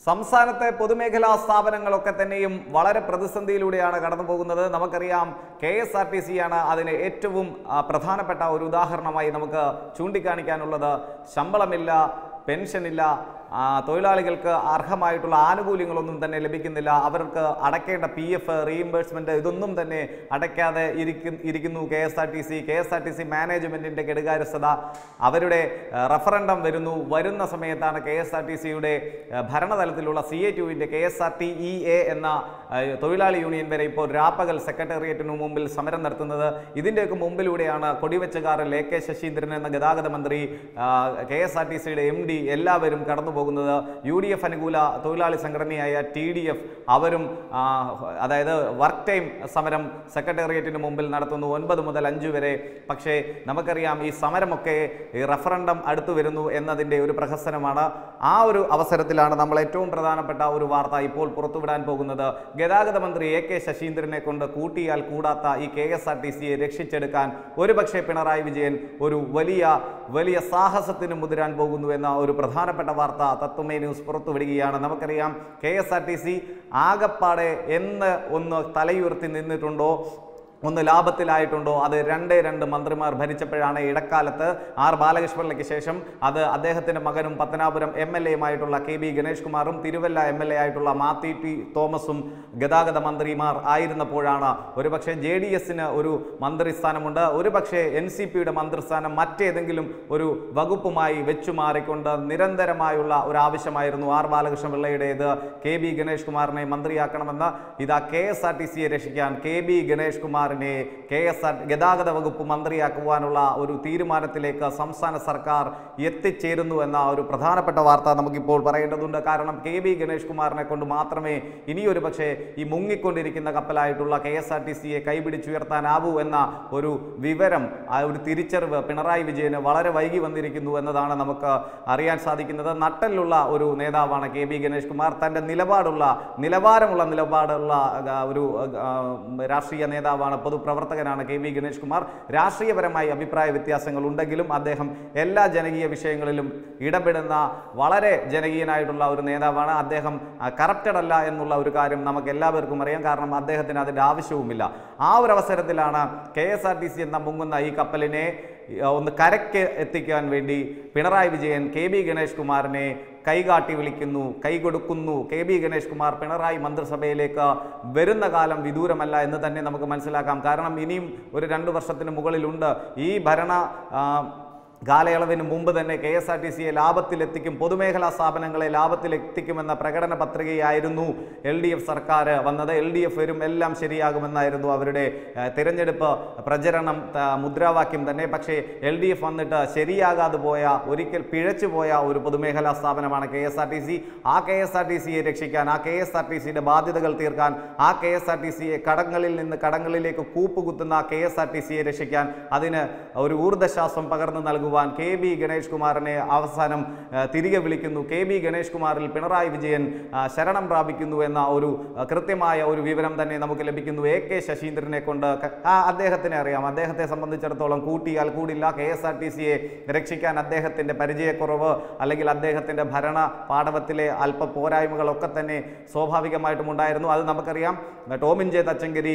സംസ്ഥാനത്തെ പൊതുമേഖലാ സ്ഥാപനങ്ങളൊക്കെ തന്നെയും വളരെ പ്രതിസന്ധിയിലൂടെയാണ് കടന്നു പോകുന്നത് നമുക്കറിയാം K S R T C ആണ് അതിന് ഏറ്റവും ആ, പ്രധാനപ്പെട്ട ഒരു ഉദാഹരണമായി നമുക്ക് ചൂണ്ടിക്കാണിക്കാനുള്ളത് ശമ്പളമില്ല പെൻഷനില്ല ആ, തൊഴിലാളികൾക്ക് അർഹമായിട്ടുള്ള ആനുകൂല്യങ്ങളൊന്നും തന്നെ ലഭിക്കുന്നില്ല അവർക്ക് അടയ്ക്കേണ്ട പി എഫ് റീഇംബേഴ്സ്മെന്റ് ഇതൊന്നും തന്നെ അടയ്ക്കാതെ ഇരിക്കു ഇരിക്കുന്നു K S R T C K S R T C മാനേജ്മെന്റിന്റെ കെടുകാര്യസ്ഥത അവരുടെ ആ, റഫറൻഡം വരുന്നു വരുന്ന സമയത്താണ് കെ എസ് ആർ ടി സിയുടെ ഭരണതലത്തിലുള്ള സി എ ടുവിൻ്റെ K S R T E A എന്ന ആ, തൊഴിലാളി യൂണിയൻ വരെ ഇപ്പോൾ രാപ്പകൽ സെക്രട്ടേറിയറ്റിനു മുമ്പിൽ സമരം നടത്തുന്നത് ഇതിൻ്റെയൊക്കെ മുമ്പിലൂടെയാണ് കൊടിവെച്ചുകാരൻ എ കെ ശശീന്ദ്രൻ എന്ന ഗതാഗത മന്ത്രി കെ എസ് ആർ ടി സിയുടെ എം ഡി എല്ലാവരും കടന്നു പോകുന്നത് യു ഡി എഫ് അനുകൂല തൊഴിലാളി സംഘടനയായ ടി ഡി എഫ് അവരും ആ, അതായത് വർക്ക് ടൈം സമരം സെക്രട്ടേറിയറ്റിന് മുമ്പിൽ നടത്തുന്നു ഒൻപത് മുതൽ അഞ്ച് വരെ പക്ഷേ നമുക്കറിയാം ഈ സമരമൊക്കെ ഈ റഫറൻഡം അടുത്തു വരുന്നു എന്നതിൻ്റെ ഒരു പ്രഹസനമാണ് ആ ഒരു അവസരത്തിലാണ് നമ്മൾ ഏറ്റവും പ്രധാനപ്പെട്ട ഒരു വാർത്ത ഇപ്പോൾ പുറത്തുവിടാൻ പോകുന്നത് ഗതാഗത മന്ത്രി എ കെ ശശീന്ദ്രനെ കൊണ്ട് കൂട്ടിയാൽ കൂടാത്ത ഈ കെ എസ് ആർ ടി സിയെ രക്ഷിച്ചെടുക്കാൻ ഒരുപക്ഷെ പിണറായി വിജയൻ ഒരു വലിയ വലിയ സാഹസത്തിന് മുതിരാൻ പോകുന്നു എന്ന ഒരു പ്രധാനപ്പെട്ട വാർത്ത തത്വമേ ന്യൂസ് പുറത്തുവിടുകയാണ് നമുക്കറിയാം K S R T C ആകപ്പാടെ എന്ന് ഒന്ന് തലയുയർത്തി നിന്നിട്ടുണ്ടോ ഒന്ന് ലാഭത്തിലായിട്ടുണ്ടോ അത് രണ്ടേ രണ്ട് മന്ത്രിമാർ ഭരിച്ചപ്പോഴാണ് ഇടക്കാലത്ത് ആർ ബാലകൃഷ്ണപിള്ളയ്ക്ക് ശേഷം അത് അദ്ദേഹത്തിന്റെ മകനും പത്തനാപുരം എം എൽ എയുമായിട്ടുള്ള കെ ബി ഗണേഷ് കുമാറും തിരുവല്ല എം എൽ എ ആയിട്ടുള്ള മാത്യു ടി തോമസും ഗതാഗത മന്ത്രിമാർ ആയിരുന്നപ്പോഴാണ് ഒരുപക്ഷെ ജെ ഡി എസിന് ഒരു മന്ത്രിസ്ഥാനമുണ്ട് ഒരുപക്ഷെ എൻ സി പിയുടെ മന്ത്രിസ്ഥാനം മറ്റേതെങ്കിലും ഒരു വകുപ്പുമായി വെച്ചു മാറിക്കൊണ്ട് നിരന്തരമായുള്ള ഒരു ആവശ്യമായിരുന്നു ആർ ബാലകൃഷ്ണപിള്ളയുടേത് കെ ബി ഗണേഷ് കുമാറിനെ മന്ത്രിയാക്കണമെന്ന് ഇതാ കെ എസ് ആർ ടി സിയെ രക്ഷിക്കാൻ കെ ബി ഗണേഷ് കുമാറിനെ കെ എസ് ആർ ഗതാഗത വകുപ്പ് മന്ത്രിയാക്കുവാനുള്ള ഒരു തീരുമാനത്തിലേക്ക് സംസ്ഥാന സർക്കാർ എത്തിച്ചേരുന്നു എന്ന ഒരു പ്രധാനപ്പെട്ട വാർത്ത നമുക്കിപ്പോൾ പറയേണ്ടതുണ്ട് കാരണം കെ ബി ഗണേഷ് കുമാറിനെ കൊണ്ട് മാത്രമേ ഇനിയൊരു പക്ഷേ ഈ മുങ്ങിക്കൊണ്ടിരിക്കുന്ന കപ്പലായിട്ടുള്ള കെ എസ് ആർ ടി സിയെ കൈപിടിച്ചുയർത്താനാവൂ എന്ന ഒരു വിവരം ആ ഒരു തിരിച്ചറിവ് പിണറായി വിജയന് വളരെ വൈകി വന്നിരിക്കുന്നു എന്നതാണ് നമുക്ക് അറിയാൻ സാധിക്കുന്നത് നട്ടലുള്ള ഒരു നേതാവാണ് കെ ബി ഗണേഷ് കുമാർ തൻ്റെ നിലപാടുള്ള നിലവാരമുള്ള നിലപാടുള്ള ആ, ഒരു ആ, രാഷ്ട്രീയ നേതാവാണ് പൊതുപ്രവർത്തകനാണ് കെ വി ഗണേഷ് കുമാർ രാഷ്ട്രീയപരമായി അഭിപ്രായ വ്യത്യാസങ്ങൾ ഉണ്ടെങ്കിലും അദ്ദേഹം എല്ലാ ജനകീയ വിഷയങ്ങളിലും ഇടപെടുന്ന വളരെ ജനകീയനായിട്ടുള്ള ഒരു നേതാവാണ് അദ്ദേഹം കറപ്റ്റഡ് അല്ല എന്നുള്ള ഒരു കാര്യം നമുക്ക് എല്ലാവർക്കും അറിയാം കാരണം അദ്ദേഹത്തിന് അതിൻ്റെ ആവശ്യവുമില്ല ആ ഒരു അവസരത്തിലാണ് K S R T C എന്ന മുങ്ങുന്ന ഈ കപ്പലിനെ ഈ, ഒന്ന് കരയ്ക്ക് എത്തിക്കാൻ വേണ്ടി പിണറായി വിജയൻ കെ ബി ഗണേഷ് കുമാറിനെ കൈകാട്ടി വിളിക്കുന്നു കൈ കൊടുക്കുന്നു കെ ബി ഗണേഷ് കുമാർ പിണറായി മന്ത്രിസഭയിലേക്ക് വരുന്ന കാലം വിദൂരമല്ല എന്ന് തന്നെ നമുക്ക് മനസ്സിലാക്കാം കാരണം ഇനിയും ഒരു രണ്ട് വർഷത്തിന് മുകളിലുണ്ട് ഈ ഭരണ ആ, കാലയളവിന് മുമ്പ് തന്നെ കെ എസ് ആർ ടി സിയെ ലാഭത്തിലെത്തിക്കും പൊതുമേഖലാ സ്ഥാപനങ്ങളെ ലാഭത്തിലെത്തിക്കുമെന്ന പ്രകടന പത്രികയായിരുന്നു എൽ ഡി എഫ് സർക്കാർ വന്നത് എൽ ഡി എഫ് വരും എല്ലാം ശരിയാകുമെന്നായിരുന്നു അവരുടെ ആ, തിരഞ്ഞെടുപ്പ് പ്രചരണം ആ, മുദ്രാവാക്യം തന്നെ പക്ഷേ എൽ ഡി എഫ് വന്നിട്ട് ശരിയാകാതെ പോയ ഒരിക്കൽ പിഴച്ചു പോയ ഒരു പൊതുമേഖലാ സ്ഥാപനമാണ് K S R T C ആ കെ എസ് ആർ ടി സിയെ രക്ഷിക്കാൻ ആ കെ എസ് ആർ ടി സിയുടെ ബാധ്യതകൾ തീർക്കാൻ ആ കെ എസ് ആർ ടി സിയെ കടങ്ങളിൽ നിന്ന് കടങ്ങളിലേക്ക് കൂപ്പുകുത്തുന്ന കെ എസ് ആർ ടി സിയെ രക്ഷിക്കാൻ അതിന് ഒരു ഊർജ്ജശ്വാസം പകർന്നു നൽകുവാൻ കെ ബി ഗണേഷ് കുമാറിനെ അവസാനം ആ, തിരികെ വിളിക്കുന്നു കെ ബി ഗണേഷ് കുമാറിൽ പിണറായി വിജയൻ ആ, ശരണം പ്രാപിക്കുന്നു എന്ന ഒരു ആ, കൃത്യമായ ഒരു വിവരം തന്നെ നമുക്ക് ലഭിക്കുന്നു എ കെ ശശീന്ദ്രനെ കൊണ്ട് ക- ആ, അദ്ദേഹത്തിനെ അറിയാം അദ്ദേഹത്തെ സംബന്ധിച്ചിടത്തോളം കൂട്ടിയാൽ കൂടില്ല കെ എസ് ആർ ടി സിയെ രക്ഷിക്കാൻ അദ്ദേഹത്തിൻ്റെ പരിചയക്കുറവ് അല്ലെങ്കിൽ അദ്ദേഹത്തിൻ്റെ ഭരണ പാടവത്തിലെ അല്പ പോരായ്മകളൊക്കെ തന്നെ സ്വാഭാവികമായിട്ടും ഉണ്ടായിരുന്നു അത് നമുക്കറിയാം Tomin J Thachankary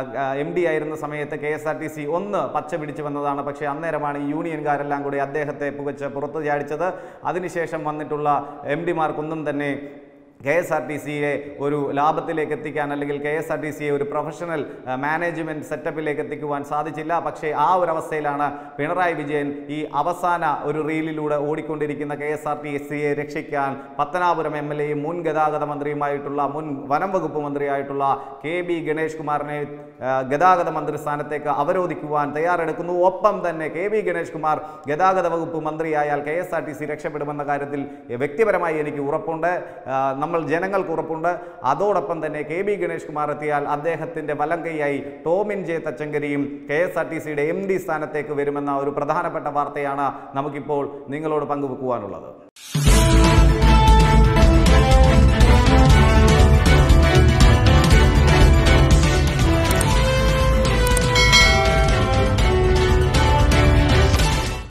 M D ആയിരുന്ന സമയത്ത് K S R T C ഒന്ന് പച്ച പിടിച്ചു വന്നതാണ് പക്ഷേ അന്നേരമാണ് ഈ യൂണിയൻകാരെല്ലാം കൂടി അദ്ദേഹത്തെ പുകച്ച് പുറത്തു ചാടിച്ചത് അതിനുശേഷം വന്നിട്ടുള്ള എം ഡിമാർക്കൊന്നും തന്നെ കെ എസ് ആർ ടി സിയെ ഒരു ലാഭത്തിലേക്ക് എത്തിക്കാൻ അല്ലെങ്കിൽ കെ എസ് ആർ ടി സിയെ ഒരു പ്രൊഫഷണൽ മാനേജ്മെൻറ്റ് സെറ്റപ്പിലേക്ക് എത്തിക്കുവാൻ സാധിച്ചില്ല പക്ഷേ ആ ഒരു അവസ്ഥയിലാണ് പിണറായി വിജയൻ ഈ അവസാന ഒരു റീലിലൂടെ ഓടിക്കൊണ്ടിരിക്കുന്ന കെ എസ് ആർ ടി സിയെ രക്ഷിക്കാൻ പത്തനാപുരം എം എൽ എയും മുൻ ഗതാഗത മന്ത്രിയുമായിട്ടുള്ള മുൻ വനം വകുപ്പ് മന്ത്രിയായിട്ടുള്ള കെ ബി ഗണേഷ് കുമാറിനെ ആ, ഗതാഗത മന്ത്രി സ്ഥാനത്തേക്ക് അവരോധിക്കുവാൻ തയ്യാറെടുക്കുന്നു ഒപ്പം തന്നെ കെ ബി ഗണേഷ് കുമാർ ഗതാഗത വകുപ്പ് മന്ത്രിയായാൽ K S R T C രക്ഷപ്പെടുമെന്ന കാര്യത്തിൽ വ്യക്തിപരമായി എനിക്ക് ഉറപ്പുണ്ട് ആ, നമ്മൾ ജനങ്ങൾക്ക് ഉറപ്പുണ്ട് അതോടൊപ്പം തന്നെ കെ ബി ഗണേഷ് കുമാർ എത്തിയാൽ അദ്ദേഹത്തിൻ്റെ വലം കൈയായി ടോമിൻ ജെ തച്ചങ്കരിയും കെ എസ് ആർ ടി സിയുടെ എം ഡി സ്ഥാനത്തേക്ക് വരുമെന്ന ഒരു പ്രധാനപ്പെട്ട വാർത്തയാണ് നമുക്കിപ്പോൾ നിങ്ങളോട് പങ്കുവെക്കുവാനുള്ളത്